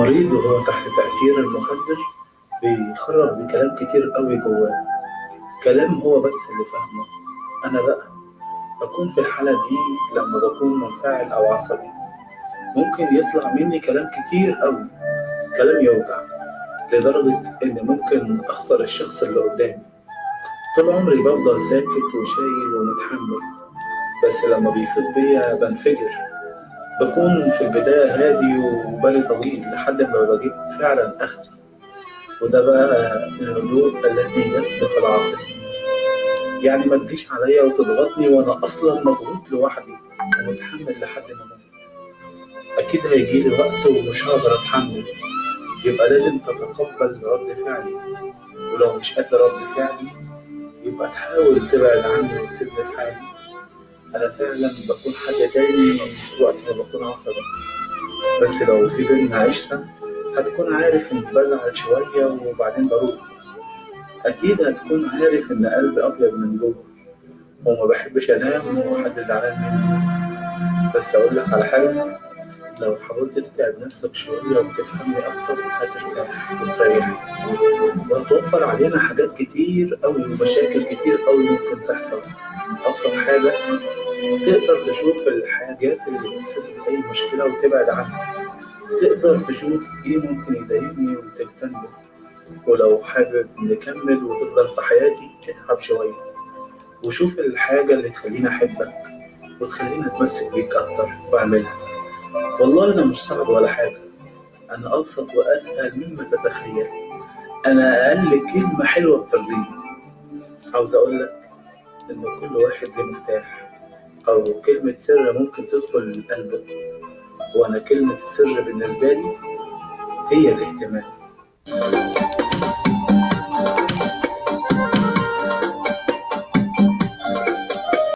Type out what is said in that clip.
المريض وهو تحت تأثير المخدر بيخرج بكلام كتير قوي جواه كلام هو بس اللي فاهمه أنا بقى بكون في الحالة دي لما بكون منفعل أو عصبي ممكن يطلع مني كلام كتير قوي كلام يوجع لدرجة إن ممكن أخسر الشخص اللي قدامي طول عمري بفضل ساكت وشايل ومتحمل بس لما بيفيض بيا بنفجر بكون في البداية هادي وبالي طويل لحد ما بجيب فعلا أخدي وده بقى الهدوء الذي يسبق العاصفة يعني ما تجيش عليا وتضغطني وأنا أصلا مضغوط لوحدي ومتحمل لحد ما أموت أكيد هيجيلي وقت ومش هقدر أتحمل يبقى لازم تتقبل رد فعلي ولو مش قد رد فعلي يبقى تحاول تبعد عني وتسيبني في حالي أنا فعلا بكون حد تاني وقت ما بكون عصبي بس لو في بينا عشرة هتكون عارف إني بزعل شوية وبعدين بروح أكيد هتكون عارف إن قلبي أبيض من جوه وما بحبش أنام وحد زعلان مني بس أقول لك على حاجة لو حاولت تتعب نفسك شوية وتفهمني أكتر هترتاح وتريح وهتوفر علينا حاجات كتير أوي ومشاكل كتير أوي ممكن تحصل أبسط حاجة تقدر تشوف الحاجات اللي بتسبب أي مشكلة وتبعد عنها تقدر تشوف إيه ممكن يضايقني وتجتنبه ولو حابب نكمل وتفضل في حياتي اتعب شوية وشوف الحاجة اللي تخليني أحبك وتخليني أتمسك بيك أكتر وأعملها والله أنا مش صعب ولا حاجة أنا أبسط وأسهل مما تتخيل أنا أقل كلمة حلوة بترضيني عاوز أقول لك إن كل واحد له مفتاح أو كلمة سر ممكن تدخل قلبك وأنا كلمة السر بالنسبة لي هي الاهتمام